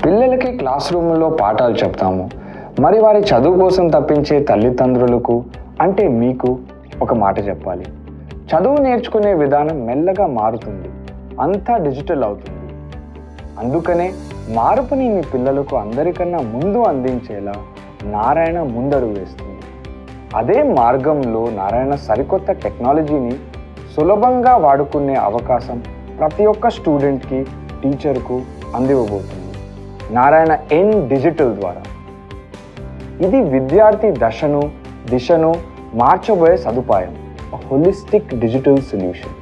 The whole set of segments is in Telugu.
పిల్లలకి క్లాస్ రూముల్లో పాఠాలు చెప్తాము మరి వారి చదువు కోసం తప్పించే తల్లిదండ్రులకు అంటే మీకు ఒక మాట చెప్పాలి చదువు నేర్చుకునే విధానం మెల్లగా మారుతుంది అంతా డిజిటల్ అవుతుంది అందుకనే మార్పుని మీ పిల్లలకు అందరికన్నా ముందు అందించేలా నారాయణ ముందడుగు వేస్తుంది అదే మార్గంలో నారాయణ సరికొత్త టెక్నాలజీని సులభంగా వాడుకునే అవకాశం ప్రతి ఒక్క స్టూడెంట్కి టీచర్కు అందివ్వబోతుంది నారాయణ ఎన్ డిజిటల్ ద్వారా ఇది విద్యార్థి దశను దిశను మార్చబోయే సదుపాయం హోలిస్టిక్ డిజిటల్ సొల్యూషన్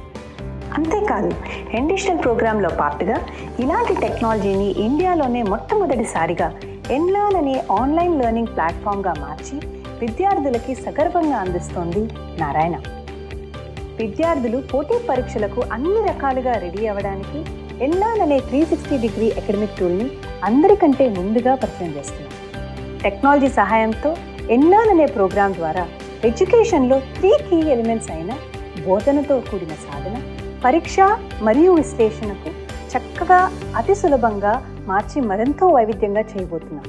అంతేకాదు ఎన్డిషనల్ ప్రోగ్రాంలో పార్ట్గా ఇలాంటి టెక్నాలజీని ఇండియాలోనే మొట్టమొదటిసారిగా ఎన్లర్న్ అనే ఆన్లైన్ లెర్నింగ్ ప్లాట్ఫామ్గా మార్చి విద్యార్థులకి సగర్వంగా అందిస్తోంది నారాయణ విద్యార్థులు పోటీ పరీక్షలకు అన్ని రకాలుగా రెడీ అవ్వడానికి ఎన్లాన్ అనే త్రీ సిక్స్టీ డిగ్రీ అకాడమిక్ టూల్ని అందరికంటే ముందుగా పరిచయం చేస్తుంది టెక్నాలజీ సహాయంతో ఎన్లాన్ అనే ప్రోగ్రాం ద్వారా ఎడ్యుకేషన్లో త్రీ కీ ఎలిమెంట్స్ అయిన బోధనతో కూడిన సాధన పరీక్ష మరియు విశ్లేషణకు చక్కగా అతి సులభంగా మార్చి మరెంతో వైవిధ్యంగా చేయబోతున్నాం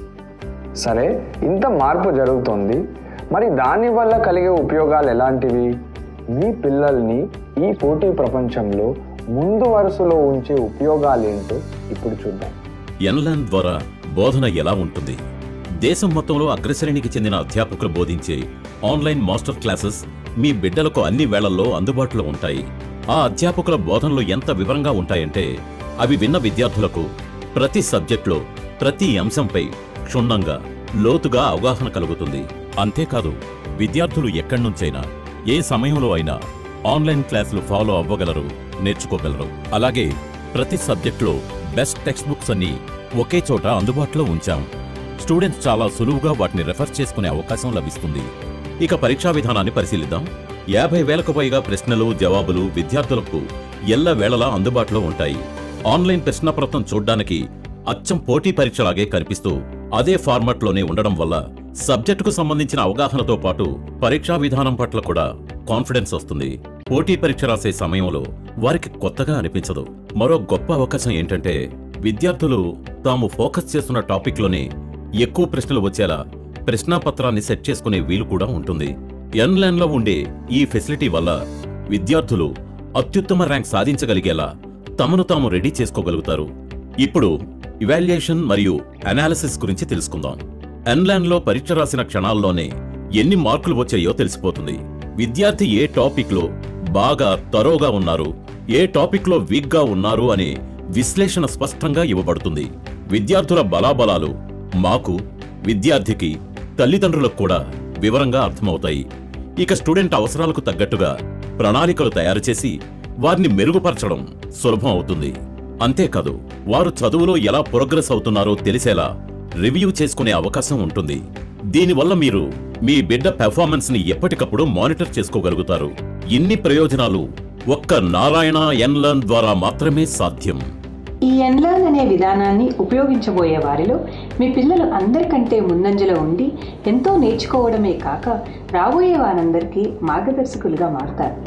సరే ఇంత మార్పు జరుగుతోంది మరి దానివల్ల కలిగే ఉపయోగాలు ఎలాంటివి మీ పిల్లల్ని ఈ పోటీ ప్రపంచంలో ముందు వరుసలో ఉంచే ఉపయోగాలేంటో ఇప్పుడు చూద్దాం ఎన్లాన్ ద్వారా బోధన ఎలా ఉంటుంది దేశం మొత్తంలో అగ్రశ్రేణికి చెందిన అధ్యాపకులు బోధించే ఆన్లైన్ మాస్టర్ క్లాసెస్ మీ బిడ్డలకు అన్ని వేళల్లో అందుబాటులో ఉంటాయి ఆ అధ్యాపకుల బోధనలు ఎంత వివరంగా ఉంటాయంటే అవి విన్న విద్యార్థులకు ప్రతి సబ్జెక్టులో ప్రతి అంశంపై క్షుణ్ణంగా లోతుగా అవగాహన కలుగుతుంది అంతేకాదు విద్యార్థులు ఎక్కడి నుంచైనా ఏ సమయంలో అయినా ఆన్లైన్ క్లాసులు ఫాలో అవ్వగలరు నేర్చుకోగలరు అలాగే ప్రతి సబ్జెక్టులో బెస్ట్ టెక్స్ట్ బుక్స్ అన్ని ఒకే చోట అందుబాటులో ఉంచాం స్టూడెంట్స్ చాలా సులువుగా వాటిని రెఫర్ చేసుకునే అవకాశం లభిస్తుంది ఇక పరీక్షా విధానాన్ని పరిశీలిద్దాం యాభై వేలకు పైగా ప్రశ్నలు జవాబులు విద్యార్థులకు ఎల్ల వేళలా అందుబాటులో ఉంటాయి ఆన్లైన్ ప్రశ్నపత్రం చూడ్డానికి అచ్చం పోటీ పరీక్షలాగే కనిపిస్తూ అదే ఫార్మాట్లోనే ఉండడం వల్ల సబ్జెక్టుకు సంబంధించిన అవగాహనతో పాటు పరీక్షా విధానం పట్ల కూడా కాన్ఫిడెన్స్ వస్తుంది పోటీ పరీక్ష రాసే సమయంలో వారికి కొత్తగా అనిపించదు మరో గొప్ప అవకాశం ఏంటంటే విద్యార్థులు తాము ఫోకస్ చేస్తున్న టాపిక్లోనే ఎక్కువ ప్రశ్నలు వచ్చేలా ప్రశ్నాపత్రాన్ని సెట్ చేసుకునే వీలు కూడా ఉంటుంది ఎన్లైన్ లో ఉండే ఈ ఫెసిలిటీ వల్ల విద్యార్థులు అత్యుత్తమ ర్యాంక్ సాధించగలిగేలా తమను తాము రెడీ చేసుకోగలుగుతారు ఇప్పుడు ఇవాల్యుయేషన్ మరియు అనాలిసిస్ గురించి తెలుసుకుందాం ఎన్లైన్ లో పరీక్ష రాసిన క్షణాల్లోనే ఎన్ని మార్కులు వచ్చాయో తెలిసిపోతుంది విద్యార్థి ఏ టాపిక్ లో బాగా తరోగా ఉన్నారు ఏ టాపిక్ లో వీక్ గా ఉన్నారు అనే విశ్లేషణ స్పష్టంగా ఇవ్వబడుతుంది విద్యార్థుల బలాబలాలు మాకు విద్యార్థికి తల్లిదండ్రులకు కూడా వివరంగా అర్థమవుతాయి ఇక స్టూడెంట్ అవసరాలకు తగ్గట్టుగా ప్రణాళికలు తయారు చేసి వారిని మెరుగుపరచడం సులభం అవుతుంది అంతేకాదు వారు చదువులో ఎలా ప్రోగ్రెస్ అవుతున్నారో తెలిసేలా రివ్యూ చేసుకునే అవకాశం ఉంటుంది దీనివల్ల మీరు మీ బిడ్డ పెర్ఫార్మెన్స్ ని ఎప్పటికప్పుడు మానిటర్ చేసుకోగలుగుతారు ఇన్ని ప్రయోజనాలు ఒక్క నారాయణ ఎన్లర్న్ ద్వారా మాత్రమే సాధ్యం ఈ ఎన్లర్న్ అనే విధానాన్ని ఉపయోగించబోయే వారిలో మీ పిల్లలు అందరికంటే ముందంజలో ఉండి ఎంతో నేర్చుకోవడమే కాక రాబోయే వారందరికీ మార్గదర్శకులుగా మారుతారు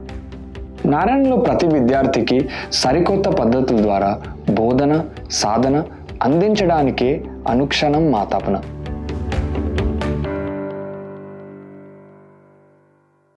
నారాయణలో ప్రతి విద్యార్థికి సరికొత్త పద్ధతుల ద్వారా బోధన సాధన అందించడానికే అనుక్షణం మా తపన